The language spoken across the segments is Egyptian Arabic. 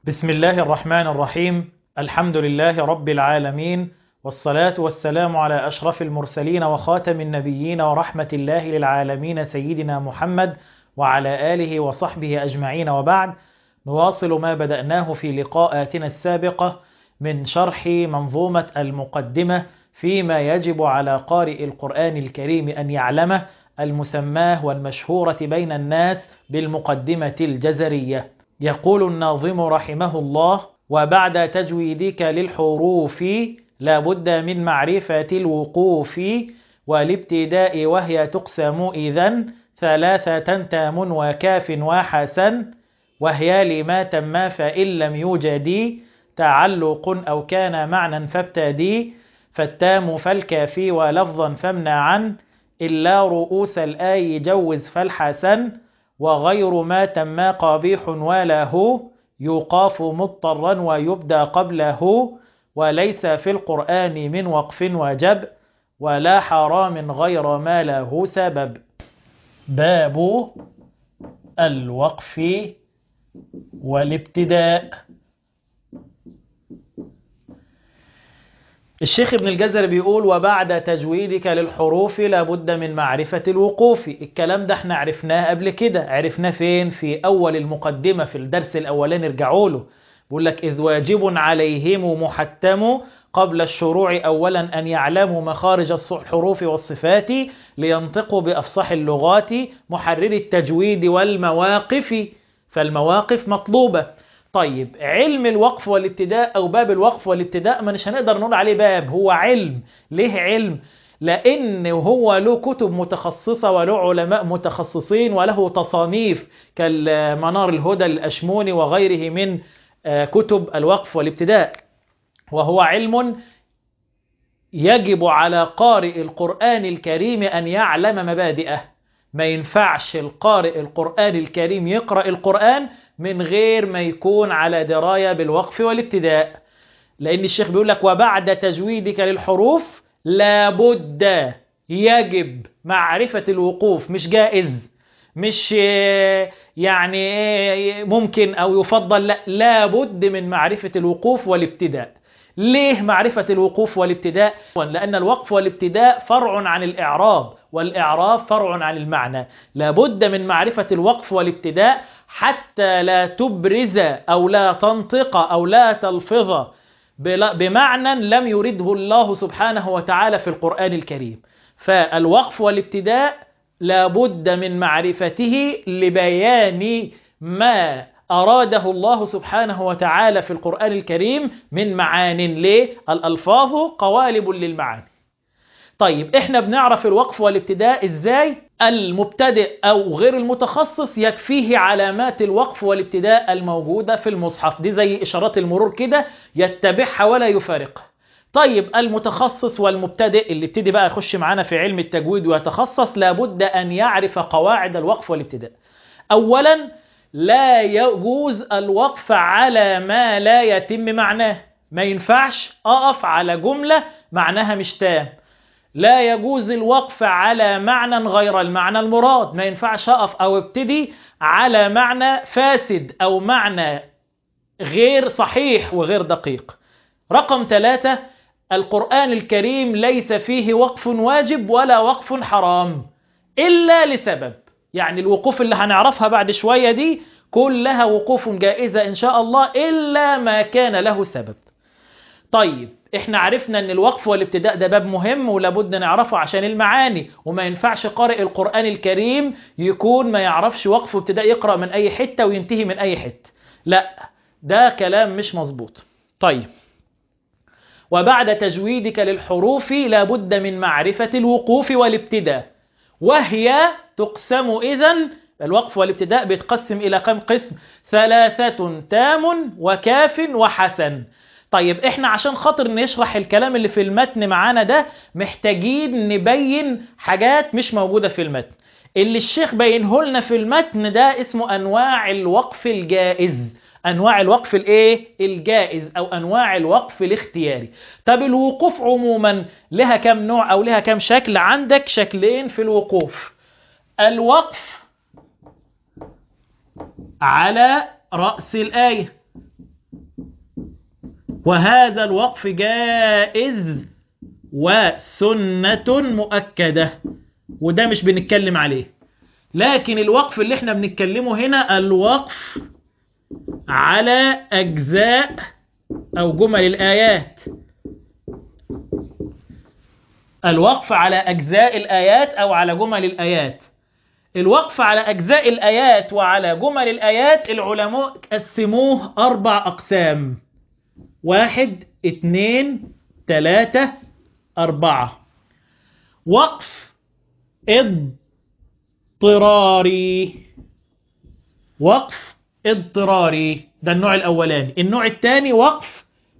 بسم الله الرحمن الرحيم الحمد لله رب العالمين والصلاة والسلام على أشرف المرسلين وخاتم النبيين ورحمة الله للعالمين سيدنا محمد وعلى آله وصحبه أجمعين وبعد نواصل ما بدأناه في لقاءاتنا السابقة من شرح منظومة المقدمة فيما يجب على قارئ القرآن الكريم أن يعلمه المسماه والمشهورة بين الناس بالمقدمة الجزرية يقول الناظم رحمه الله وبعد تجويدك للحروف لا بد من معرفة الوقوف والابتداء وهي تقسم إذا ثلاثة تام وكاف وحسن وهي لما تم فإن لم يوجد تعلق أو كان معنى فابتدي فالتام فالكافي ولفظا فامنعا إلا رؤوس الآي جوز فالحسن وغير ما تم قبيح وله يقاف مضطرا ويبدى قبله وليس في القرآن من وقف وجب ولا حرام غير ما له سبب باب الوقف والابتداء الشيخ ابن الجزر بيقول وبعد تجويدك للحروف لابد من معرفة الوقوف الكلام ده احنا عرفناه قبل كده عرفناه فين في أول المقدمة في الدرس الأولاني ارجعوا له بيقول لك إذ واجب عليهم محتم قبل الشروع أولا أن يعلموا مخارج الحروف والصفات لينطقوا بأفصح اللغات محرر التجويد والمواقف فالمواقف مطلوبة طيب علم الوقف والابتداء أو باب الوقف والابتداء ما مش هنقدر نقول عليه باب هو علم ليه علم لأن هو له كتب متخصصة وله علماء متخصصين وله تصانيف كالمنار الهدى الأشموني وغيره من كتب الوقف والابتداء وهو علم يجب على قارئ القرآن الكريم أن يعلم مبادئه ما ينفعش القارئ القرآن الكريم يقرأ القرآن من غير ما يكون على دراية بالوقف والابتداء لأن الشيخ بيقول لك وبعد تجويدك للحروف لابد يجب معرفة الوقوف مش جائز مش يعني ممكن أو يفضل لا لابد من معرفة الوقوف والابتداء ليه معرفة الوقوف والابتداء؟ لأن الوقف والابتداء فرع عن الإعراب والإعراب فرع عن المعنى لابد من معرفة الوقف والابتداء حتى لا تبرز أو لا تنطق أو لا تلفظ بمعنى لم يرده الله سبحانه وتعالى في القرآن الكريم فالوقف والابتداء لابد من معرفته لبيان ما أراده الله سبحانه وتعالى في القرآن الكريم من معان ليه؟ الألفاظ قوالب للمعاني طيب احنا بنعرف الوقف والابتداء ازاي المبتدئ او غير المتخصص يكفيه علامات الوقف والابتداء الموجودة في المصحف دي زي اشارات المرور كده يتبعها ولا يفارقها طيب المتخصص والمبتدئ اللي ابتدي بقى يخش معانا في علم التجويد ويتخصص لابد ان يعرف قواعد الوقف والابتداء اولا لا يجوز الوقف على ما لا يتم معناه ما ينفعش اقف على جملة معناها مش تام لا يجوز الوقف على معنى غير المعنى المراد ما ينفعش أقف أو ابتدي على معنى فاسد أو معنى غير صحيح وغير دقيق رقم ثلاثة القرآن الكريم ليس فيه وقف واجب ولا وقف حرام إلا لسبب يعني الوقوف اللي هنعرفها بعد شوية دي كلها وقوف جائزة إن شاء الله إلا ما كان له سبب طيب احنا عرفنا ان الوقف والابتداء ده باب مهم ولابد نعرفه عشان المعاني وما ينفعش قارئ القرآن الكريم يكون ما يعرفش وقف وابتداء يقرأ من اي حتة وينتهي من اي حتة لا ده كلام مش مظبوط طيب وبعد تجويدك للحروف لابد من معرفة الوقوف والابتداء وهي تقسم إذن الوقف والابتداء بيتقسم إلى كم قسم ثلاثة تام وكاف وحسن طيب احنا عشان خاطر نشرح الكلام اللي في المتن معانا ده محتاجين نبين حاجات مش موجودة في المتن اللي الشيخ بينه لنا في المتن ده اسمه انواع الوقف الجائز انواع الوقف الايه الجائز او انواع الوقف الاختياري طب الوقوف عموما لها كم نوع او لها كم شكل عندك شكلين في الوقوف الوقف على رأس الآية وهذا الوقف جائز وسنة مؤكدة وده مش بنتكلم عليه لكن الوقف اللي احنا بنتكلمه هنا الوقف على أجزاء أو جمل الآيات الوقف على أجزاء الآيات أو على جمل الآيات الوقف على أجزاء الآيات وعلى جمل الآيات العلماء قسموه أربع أقسام واحد اتنين تلاتة أربعة وقف اضطراري وقف اضطراري ده النوع الأولاني النوع الثاني وقف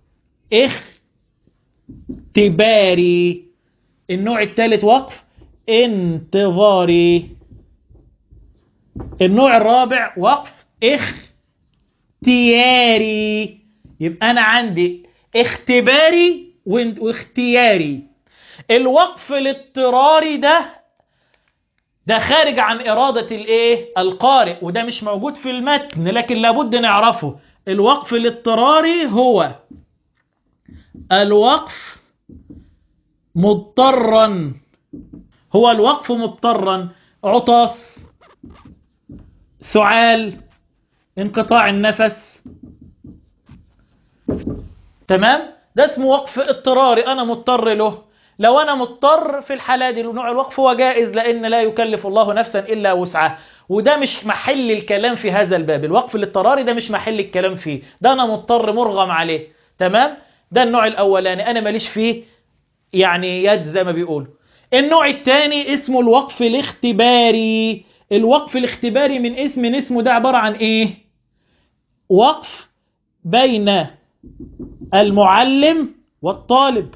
اختباري النوع الثالث وقف انتظاري النوع الرابع وقف اختياري يبقى أنا عندي اختباري واختياري الوقف الاضطراري ده ده خارج عن إرادة الإيه؟ القارئ وده مش موجود في المتن لكن لابد نعرفه الوقف الاضطراري هو الوقف مضطرا هو الوقف مضطرا عطاس سعال انقطاع النفس تمام ده اسمه وقف اضطراري انا مضطر له لو انا مضطر في الحالة دي نوع الوقف هو جائز لان لا يكلف الله نفسا الا وسعها وده مش محل الكلام في هذا الباب الوقف الاضطراري ده مش محل الكلام فيه ده انا مضطر مرغم عليه تمام ده النوع الاولاني انا ماليش فيه يعني يد زي ما بيقولوا النوع الثاني اسمه الوقف الاختباري الوقف الاختباري من اسم من اسمه ده عبارة عن ايه وقف بين المعلم والطالب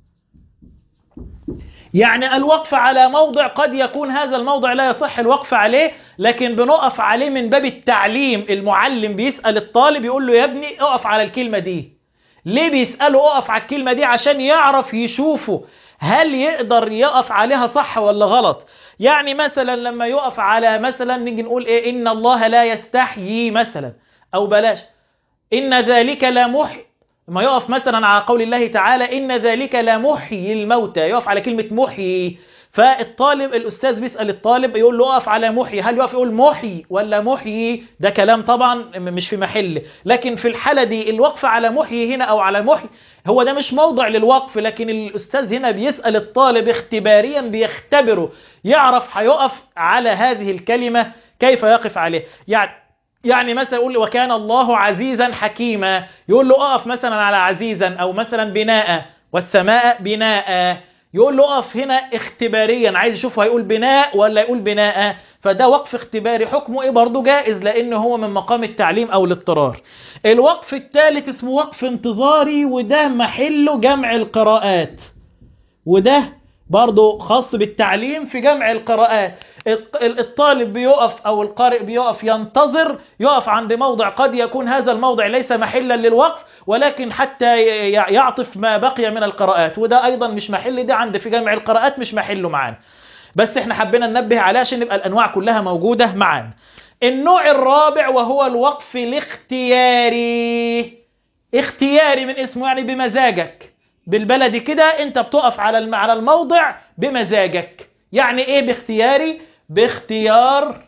يعني الوقف على موضع قد يكون هذا الموضع لا يصح الوقف عليه لكن بنقف عليه من باب التعليم المعلم بيسأل الطالب يقول له يا ابني اقف على الكلمة دي ليه بيسأله اقف على الكلمة دي عشان يعرف يشوفه هل يقدر يقف عليها صح ولا غلط يعني مثلا لما يقف على مثلا نيجي نقول ايه ان الله لا يستحيي مثلا او بلاش ان ذلك لا محي ما يقف مثلا على قول الله تعالى إن ذلك لمحيي الموتى يقف على كلمة محيي فالطالب الأستاذ بيسأل الطالب يقول له اقف على محيي هل يقف يقول محيي ولا محيي ده كلام طبعا مش في محل لكن في الحالة دي الوقف على محيي هنا أو على محيي هو ده مش موضع للوقف لكن الأستاذ هنا بيسأل الطالب اختباريا بيختبره يعرف هيقف على هذه الكلمة كيف يقف عليه يعني يعني مثلا يقول وكان الله عزيزا حكيما يقول له اقف مثلا على عزيزا او مثلا بناء والسماء بناء يقول له اقف هنا اختباريا عايز يشوف هيقول بناء ولا يقول بناء فده وقف اختباري حكمه ايه برضه جائز لانه هو من مقام التعليم او الاضطرار الوقف الثالث اسمه وقف انتظاري وده محله جمع القراءات وده برضه خاص بالتعليم في جمع القراءات الطالب بيقف أو القارئ بيقف ينتظر يقف عند موضع قد يكون هذا الموضع ليس محلا للوقف ولكن حتى يعطف ما بقي من القراءات وده أيضا مش محل ده عند في جمع القراءات مش محله معانا بس احنا حبينا ننبه عليه عشان نبقى الأنواع كلها موجودة معانا النوع الرابع وهو الوقف الاختياري اختياري من اسمه يعني بمزاجك بالبلدي كده انت بتقف على على الموضع بمزاجك يعني ايه باختياري باختيار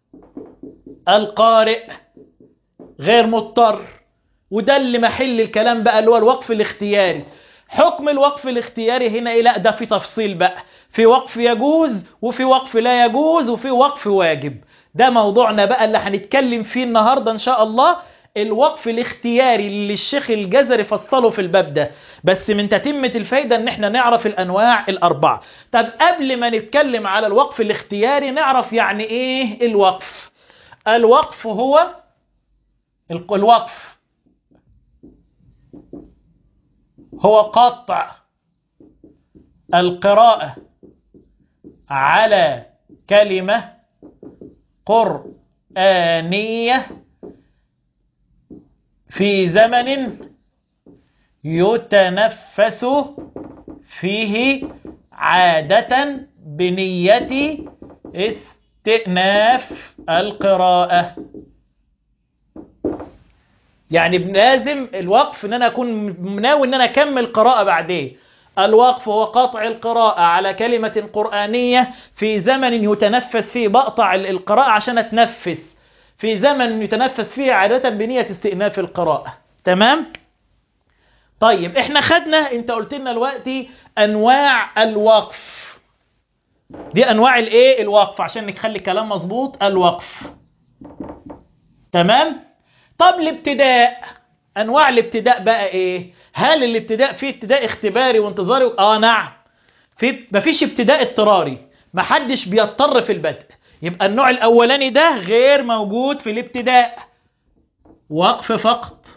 القارئ غير مضطر وده اللي محل الكلام بقى اللي هو الوقف الاختياري حكم الوقف الاختياري هنا ايه لا ده في تفصيل بقى في وقف يجوز وفي وقف لا يجوز وفي وقف واجب ده موضوعنا بقى اللي هنتكلم فيه النهارده ان شاء الله الوقف الاختياري اللي الشيخ الجزري فصله في الباب ده بس من تتمة الفايدة ان احنا نعرف الانواع الاربعة طب قبل ما نتكلم على الوقف الاختياري نعرف يعني ايه الوقف الوقف هو الوقف هو قطع القراءة على كلمة قرآنية في زمن يتنفس فيه عادة بنية استئناف القراءة يعني لازم الوقف ان انا اكون ناوي ان انا اكمل قراءة بعدين الوقف هو قطع القراءة على كلمة قرآنية في زمن يتنفس فيه بقطع القراءة عشان اتنفس في زمن يتنفس فيه عادة بنية استئناف القراءة تمام؟ طيب احنا خدنا انت قلت لنا دلوقتي انواع الوقف دي انواع الايه الوقف عشان نخلي الكلام مظبوط الوقف تمام طب الابتداء انواع الابتداء بقى ايه هل الابتداء فيه ابتداء اختباري وانتظاري اه نعم في مفيش ابتداء اضطراري محدش بيضطر في البدء يبقى النوع الاولاني ده غير موجود في الابتداء وقف فقط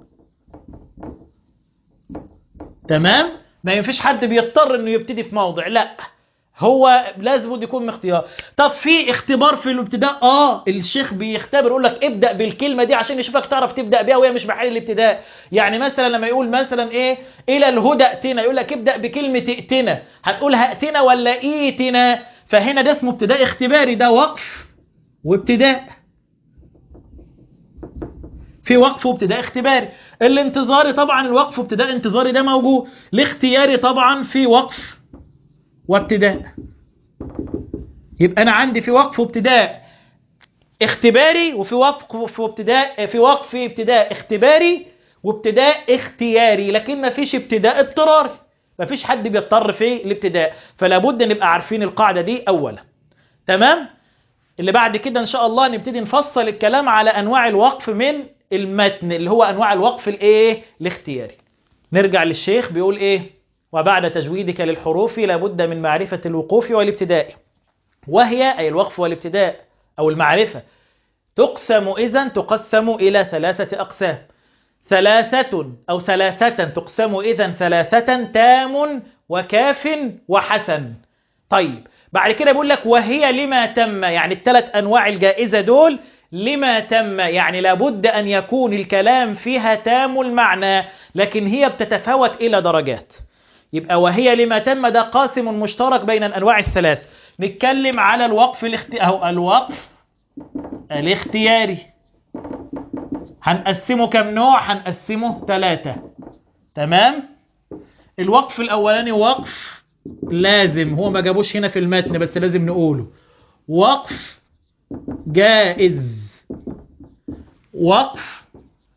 تمام ما ينفيش حد بيضطر انه يبتدي في موضع لا هو لازم يكون اختيار طب في اختبار في الابتداء اه الشيخ بيختبر يقول لك ابدا بالكلمه دي عشان يشوفك تعرف تبدا بيها وهي مش محل الابتداء يعني مثلا لما يقول مثلا ايه الى الهدى ائتنا يقول لك ابدا بكلمه ائتنا هتقول هاتنا ولا ايتنا فهنا ده اسمه ابتداء اختباري ده وقف وابتداء في وقف وابتداء اختباري الانتظاري طبعا الوقف وابتداء انتظاري ده موجود الاختياري طبعا في وقف وابتداء يبقى انا عندي في وقف وابتداء اختباري وفي وقف وابتداء في وقف ابتداء اختباري وابتداء اختياري لكن ما فيش ابتداء اضطراري ما فيش حد بيضطر في الابتداء فلا بد نبقى عارفين القاعده دي اولا تمام اللي بعد كده ان شاء الله نبتدي نفصل الكلام على انواع الوقف من المتن اللي هو انواع الوقف الايه الاختياري نرجع للشيخ بيقول ايه وبعد تجويدك للحروف لابد من معرفة الوقوف والابتداء وهي أي الوقف والابتداء أو المعرفة تقسم إذن تقسم إلى ثلاثة أقسام ثلاثة أو ثلاثة تقسم إذن ثلاثة تام وكاف وحسن طيب بعد كده بيقول لك وهي لما تم يعني الثلاث أنواع الجائزة دول لما تم يعني لابد أن يكون الكلام فيها تام المعنى لكن هي بتتفاوت إلى درجات يبقى وهي لما تم ده قاسم مشترك بين الأنواع الثلاث نتكلم على الوقف الاختي... أو الوقف الاختياري هنقسمه كم نوع هنقسمه ثلاثة تمام الوقف الأولاني وقف لازم هو ما جابوش هنا في المتن بس لازم نقوله وقف جائز وقف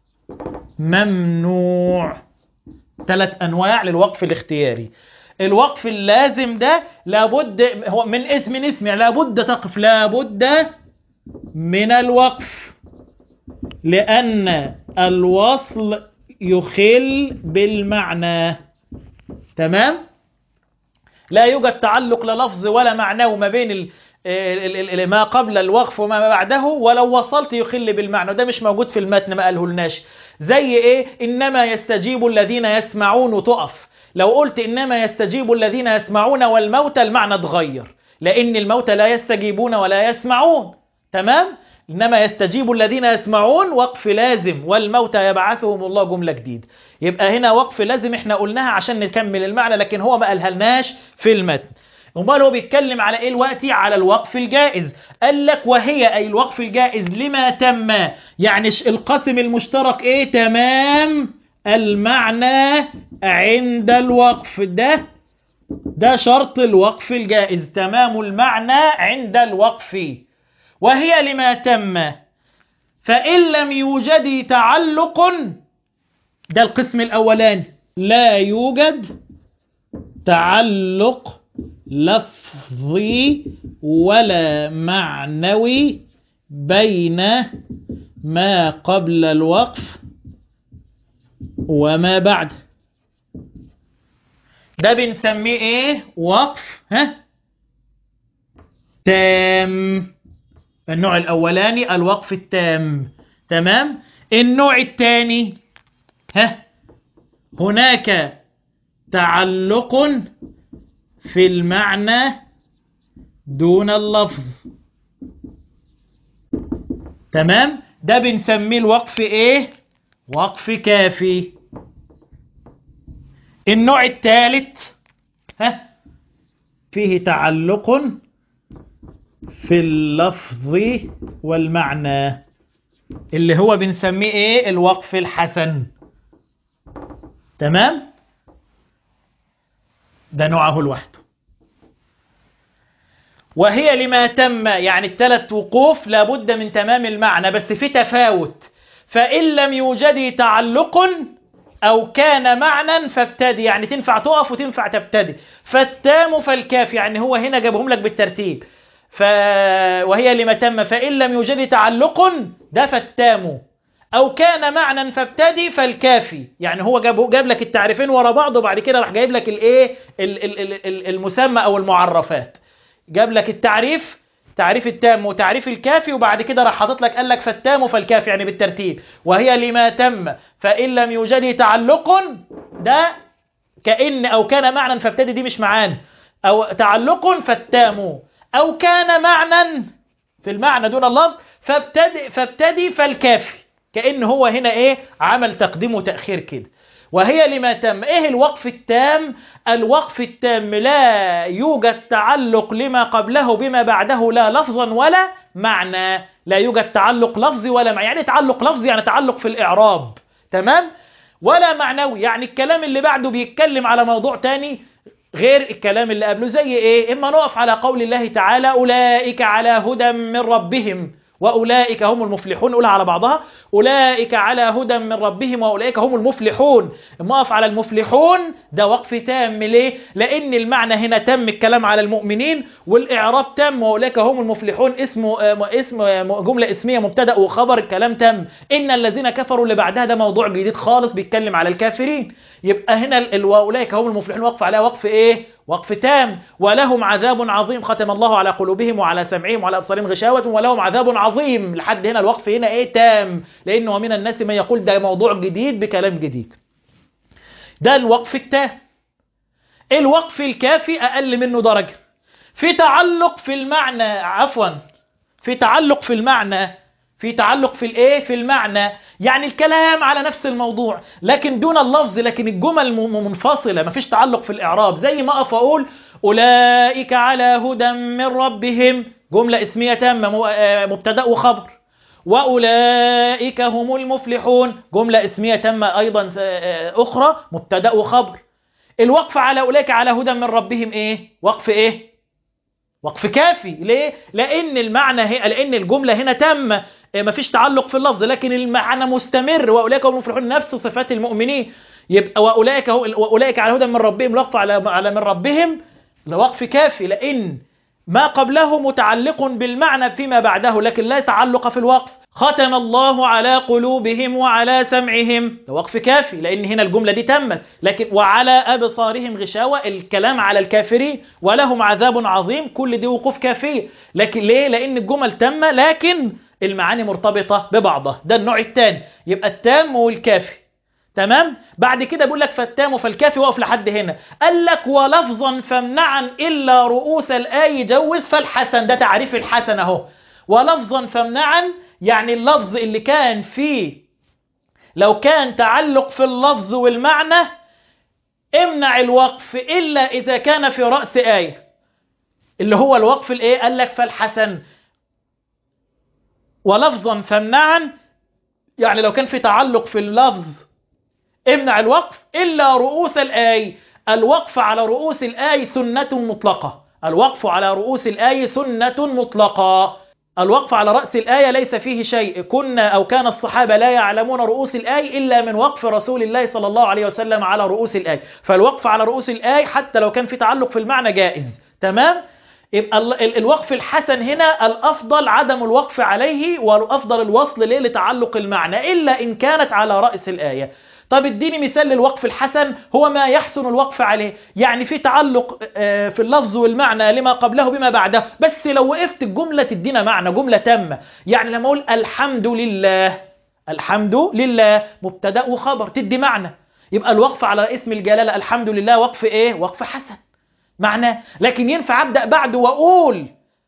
ممنوع ثلاث انواع للوقف الاختياري الوقف اللازم ده لابد هو من اسم من اسم يعني لابد تقف لابد من الوقف لأن الوصل يخل بالمعنى تمام لا يوجد تعلق لا لفظ ولا معناه ما بين ال ال ال ما قبل الوقف وما بعده ولو وصلت يخل بالمعنى وده مش موجود في المتن ما قاله لناش زي ايه انما يستجيب الذين يسمعون وتقف لو قلت انما يستجيب الذين يسمعون والموتى المعنى اتغير لان الموتى لا يستجيبون ولا يسمعون تمام انما يستجيب الذين يسمعون وقف لازم والموتى يبعثهم الله جمله جديد يبقى هنا وقف لازم احنا قلناها عشان نكمل المعنى لكن هو ما قالهالناش في المتن امال هو بيتكلم على ايه دلوقتي على الوقف الجائز قال لك وهي اي الوقف الجائز لما تم يعني القسم المشترك ايه تمام المعنى عند الوقف ده ده شرط الوقف الجائز تمام المعنى عند الوقف وهي لما تم فإن لم يوجد تعلق ده القسم الأولاني لا يوجد تعلق لفظي ولا معنوي بين ما قبل الوقف وما بعد ده بنسميه ايه وقف ها تام النوع الاولاني الوقف التام تمام النوع الثاني ها هناك تعلق في المعنى دون اللفظ تمام ده بنسميه الوقف ايه وقف كافي النوع الثالث ها فيه تعلق في اللفظ والمعنى اللي هو بنسميه ايه الوقف الحسن تمام ده نوعه لوحده وهي لما تم يعني الثلاث وقوف لابد من تمام المعنى بس في تفاوت فإن لم يوجد تعلق أو كان معنى فابتدي يعني تنفع تقف وتنفع تبتدي فالتام فالكاف يعني هو هنا جابهم لك بالترتيب ف... وهي لما تم فإن لم يوجد تعلق ده فالتام أو كان معنى فابتدي فالكافي يعني هو جاب جاب لك التعريفين ورا بعض وبعد كده راح جايب لك الايه ال- ال- ال- ال- المسمى أو المعرفات جاب لك التعريف تعريف التام وتعريف الكافي وبعد كده راح حاطط لك قال لك فالتام فالكافي يعني بالترتيب وهي لما تم فإن لم يوجد تعلق ده كأن أو كان معنى فابتدي دي مش معانا أو تعلق فالتام أو كان معنى في المعنى دون اللفظ فابتدي فابتدي فالكافي كأن هو هنا إيه عمل تقديم وتأخير كده وهي لما تم ايه الوقف التام الوقف التام لا يوجد تعلق لما قبله بما بعده لا لفظا ولا معنى لا يوجد تعلق لفظي ولا معنى يعني تعلق لفظي يعني تعلق في الإعراب تمام ولا معنوي يعني الكلام اللي بعده بيتكلم على موضوع تاني غير الكلام اللي قبله زي ايه اما نقف على قول الله تعالى اولئك على هدى من ربهم واولئك هم المفلحون نقولها على بعضها اولئك على هدى من ربهم واولئك هم المفلحون اما اقف على المفلحون ده وقف تام ليه لان المعنى هنا تم الكلام على المؤمنين والاعراب تم واولئك هم المفلحون اسمه آه، اسم آه، جمله اسميه مبتدا وخبر الكلام تم ان الذين كفروا اللي بعدها ده موضوع جديد خالص بيتكلم على الكافرين يبقى هنا ال- ال- واولئك هم المفلحون وقف عليها وقف ايه وقف تام ولهم عذاب عظيم ختم الله على قلوبهم وعلى سمعهم وعلى ابصارهم غشاوة ولهم عذاب عظيم لحد هنا الوقف هنا ايه تام لانه من الناس من يقول ده موضوع جديد بكلام جديد ده الوقف التام الوقف الكافي اقل منه درجة في تعلق في المعنى عفوا في تعلق في المعنى في تعلق في الايه في المعنى يعني الكلام على نفس الموضوع لكن دون اللفظ لكن الجمل م- منفصله مفيش تعلق في الاعراب زي ما اقف اقول اولئك على هدى من ربهم جمله اسميه تامه م- آه، مبتدا وخبر واولئك هم المفلحون جمله اسميه تامه ايضا آه، اخرى مبتدا وخبر الوقف على اولئك على هدى من ربهم ايه وقف ايه وقف كافي ليه لان المعنى هي لان الجمله هنا تامه إيه، مفيش تعلق في اللفظ لكن المعنى مستمر واولئك هم المفلحون نفس صفات المؤمنين يبقى واولئك هو واولئك على هدى من ربهم الوقف على على من ربهم لوقف كافي لان ما قبله متعلق بالمعنى فيما بعده لكن لا تعلق في الوقف ختم الله على قلوبهم وعلى سمعهم ده وقف كافي لان هنا الجمله دي تمت لكن وعلى ابصارهم غشاوه الكلام على الكافرين ولهم عذاب عظيم كل دي وقوف كافيه لكن ليه لان الجمل تامه لكن المعاني مرتبطه ببعضها ده النوع الثاني يبقى التام والكافي تمام بعد كده بيقول لك فالتام فالكافي وقف لحد هنا قال لك ولفظا فامنعا الا رؤوس الاي جوز فالحسن ده تعريف الحسن اهو ولفظا فامنعا يعني اللفظ اللي كان فيه لو كان تعلق في اللفظ والمعنى امنع الوقف الا اذا كان في راس ايه اللي هو الوقف الايه قال لك فالحسن ولفظا فامنعا يعني لو كان في تعلق في اللفظ امنع الوقف إلا رؤوس الآي الوقف على رؤوس الآي سنة مطلقة الوقف على رؤوس الآي سنة مطلقة الوقف على رأس الآية ليس فيه شيء كنا أو كان الصحابة لا يعلمون رؤوس الآي إلا من وقف رسول الله صلى الله عليه وسلم على رؤوس الآي فالوقف على رؤوس الآي حتى لو كان في تعلق في المعنى جائز تمام؟ يبقى ال- ال- الوقف الحسن هنا الأفضل عدم الوقف عليه والأفضل الوصل ليه لتعلق المعنى إلا إن كانت على رأس الآية طب اديني مثال للوقف الحسن هو ما يحسن الوقف عليه يعني في تعلق آه، في اللفظ والمعنى لما قبله بما بعده بس لو وقفت الجملة تدينا معنى جملة تامة يعني لما أقول الحمد لله الحمد لله مبتدأ وخبر تدي معنى يبقى الوقف على اسم الجلالة الحمد لله وقف ايه وقف حسن معناه لكن ينفع ابدا بعده واقول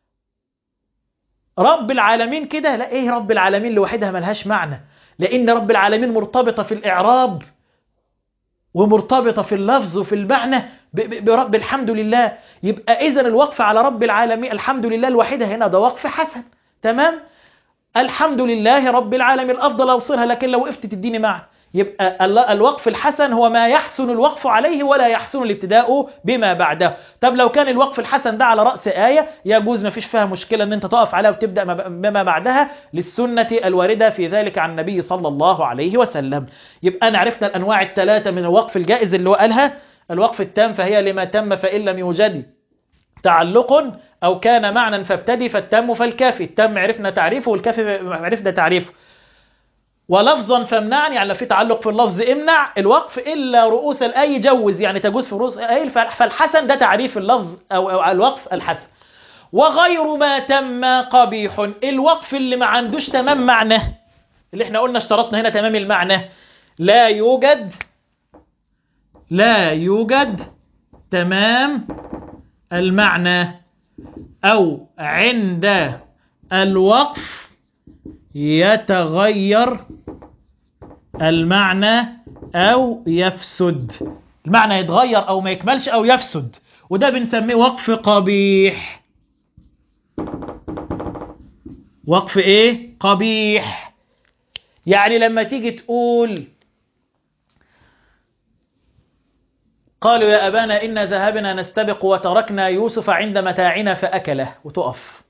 رب العالمين كده لا ايه رب العالمين لوحدها ملهاش معنى لان رب العالمين مرتبطه في الاعراب ومرتبطه في اللفظ وفي المعنى ب- ب- برب الحمد لله يبقى اذا الوقف على رب العالمين الحمد لله الوحيده هنا ده وقف حسن تمام الحمد لله رب العالمين الأفضل أوصلها لكن لو وقفت تديني معنى يبقى ال- الوقف الحسن هو ما يحسن الوقف عليه ولا يحسن الابتداء بما بعده طب لو كان الوقف الحسن ده على رأس آية يجوز ما فيش فيها مشكلة ان انت تقف عليها وتبدأ ما- بما بعدها للسنة الواردة في ذلك عن النبي صلى الله عليه وسلم يبقى أنا عرفنا الأنواع الثلاثة من الوقف الجائز اللي هو قالها الوقف التام فهي لما تم فإن لم يوجد تعلق أو كان معنى فابتدي فالتام فالكافي التام عرفنا تعريفه والكافي عرفنا تعريفه ولفظا فامنعني يعني لو في تعلق في اللفظ امنع الوقف إلا رؤوس الآي جوز يعني تجوز في رؤوس الآي فالحسن ده تعريف اللفظ أو, أو الوقف الحسن وغير ما تم قبيح الوقف اللي ما عندوش تمام معنى اللي احنا قلنا اشترطنا هنا تمام المعنى لا يوجد لا يوجد تمام المعنى أو عند الوقف يتغير المعنى أو يفسد المعنى يتغير أو ما يكملش أو يفسد وده بنسميه وقف قبيح وقف إيه؟ قبيح يعني لما تيجي تقول قالوا يا أبانا إنا ذهبنا نستبق وتركنا يوسف عند متاعنا فأكله وتقف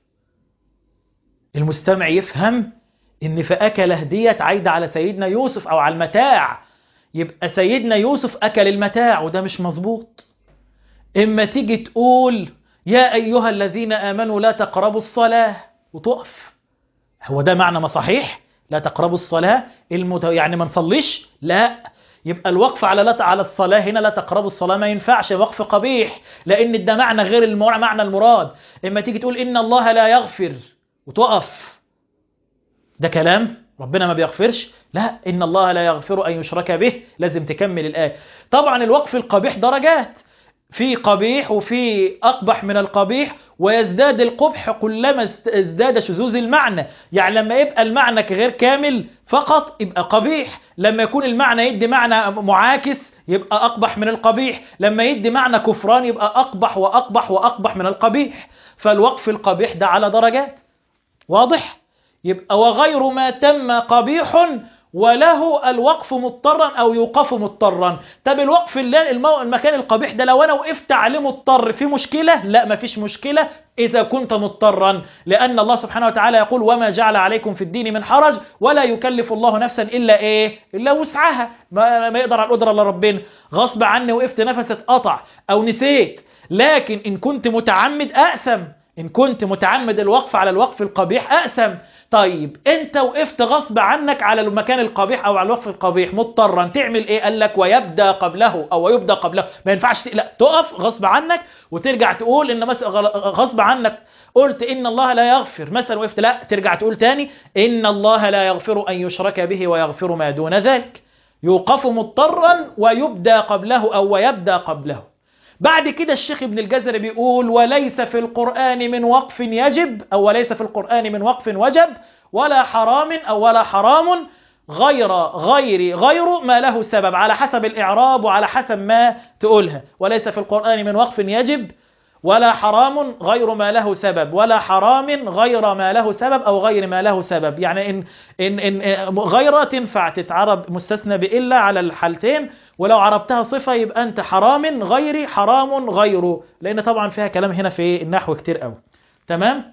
المستمع يفهم إن فأكله ديت عايدة على سيدنا يوسف أو على المتاع يبقى سيدنا يوسف أكل المتاع وده مش مظبوط إما تيجي تقول يا أيها الذين آمنوا لا تقربوا الصلاة وتقف هو ده معنى ما صحيح لا تقربوا الصلاة المت... يعني ما نصليش لا يبقى الوقف على لا على الصلاة هنا لا تقربوا الصلاة ما ينفعش وقف قبيح لأن ده معنى غير المر... معنى المراد إما تيجي تقول إن الله لا يغفر وتقف ده كلام ربنا ما بيغفرش لا إن الله لا يغفر أن يشرك به لازم تكمل الآية طبعا الوقف القبيح درجات في قبيح وفي أقبح من القبيح ويزداد القبح كلما ازداد شذوذ المعنى يعني لما يبقى المعنى غير كامل فقط يبقى قبيح لما يكون المعنى يدي معنى معاكس يبقى أقبح من القبيح لما يدي معنى كفران يبقى أقبح وأقبح وأقبح من القبيح فالوقف القبيح ده على درجات واضح؟ يبقى وغير ما تم قبيح وله الوقف مضطرا او يوقف مضطرا طب الوقف اللي المو... المكان القبيح ده لو انا وقفت عليه مضطر في مشكلة لا ما فيش مشكلة اذا كنت مضطرا لان الله سبحانه وتعالى يقول وما جعل عليكم في الدين من حرج ولا يكلف الله نفسا الا ايه الا وسعها ما, ما يقدر على القدره الا ربنا غصب عني وقفت نفسي اتقطع او نسيت لكن ان كنت متعمد اقسم إن كنت متعمد الوقف على الوقف القبيح أقسم طيب أنت وقفت غصب عنك على المكان القبيح أو على الوقف القبيح مضطرا تعمل إيه قال لك ويبدأ قبله أو يبدأ قبله ما ينفعش لا تقف غصب عنك وترجع تقول إن مثلا غصب عنك قلت إن الله لا يغفر مثلا وقفت لا ترجع تقول تاني إن الله لا يغفر أن يشرك به ويغفر ما دون ذلك يوقف مضطرا ويبدأ قبله أو ويبدأ قبله بعد كده الشيخ ابن الجزري بيقول وليس في القرآن من وقف يجب أو وليس في القرآن من وقف وجب ولا حرام أو ولا حرام غير غير غير ما له سبب على حسب الإعراب وعلى حسب ما تقولها وليس في القرآن من وقف يجب ولا حرام غير ما له سبب ولا حرام غير ما له سبب أو غير ما له سبب يعني إن, إن, إن غير تنفع تتعرب مستثنى بإلا على الحالتين ولو عربتها صفة يبقى أنت حرام غيري حرام غيره لأن طبعا فيها كلام هنا في النحو كتير قوي تمام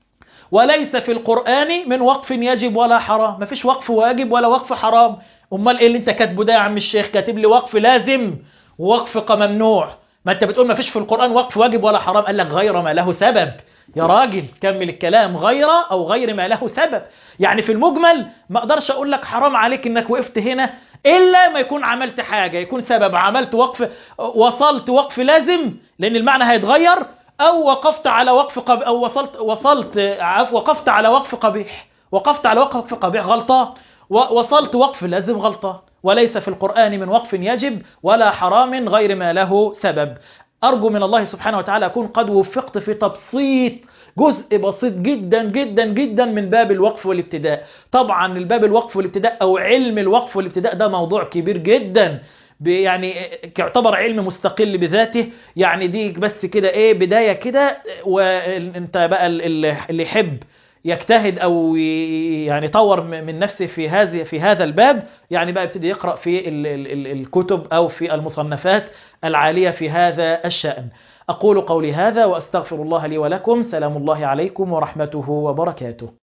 وليس في القرآن من وقف يجب ولا حرام مفيش وقف واجب ولا وقف حرام أمال إيه اللي أنت كاتبه ده يا عم الشيخ كاتب لي وقف لازم ووقف ممنوع ما أنت بتقول مفيش في القرآن وقف واجب ولا حرام قال لك غير ما له سبب يا راجل كمل الكلام غير أو غير ما له سبب يعني في المجمل ما أقدرش أقول لك حرام عليك إنك وقفت هنا إلا ما يكون عملت حاجة يكون سبب عملت وقف وصلت وقف لازم لأن المعنى هيتغير أو وقفت على وقف قب... أو وصلت وصلت عفوا وقفت على وقف قبيح وقفت على وقف قبيح غلطان ووصلت وقف لازم غلطان وليس في القرآن من وقف يجب ولا حرام غير ما له سبب أرجو من الله سبحانه وتعالى أكون قد وفقت في تبسيط جزء بسيط جدا جدا جدا من باب الوقف والابتداء طبعا الباب الوقف والابتداء أو علم الوقف والابتداء ده موضوع كبير جدا يعني يعتبر علم مستقل بذاته يعني دي بس كده ايه بداية كده وانت بقى اللي يحب يجتهد او ي- يعني يطور م- من نفسه في هذه في هذا الباب يعني بقى يبتدي يقرا في ال- ال- ال- الكتب او في المصنفات العاليه في هذا الشان اقول قولي هذا واستغفر الله لي ولكم سلام الله عليكم ورحمته وبركاته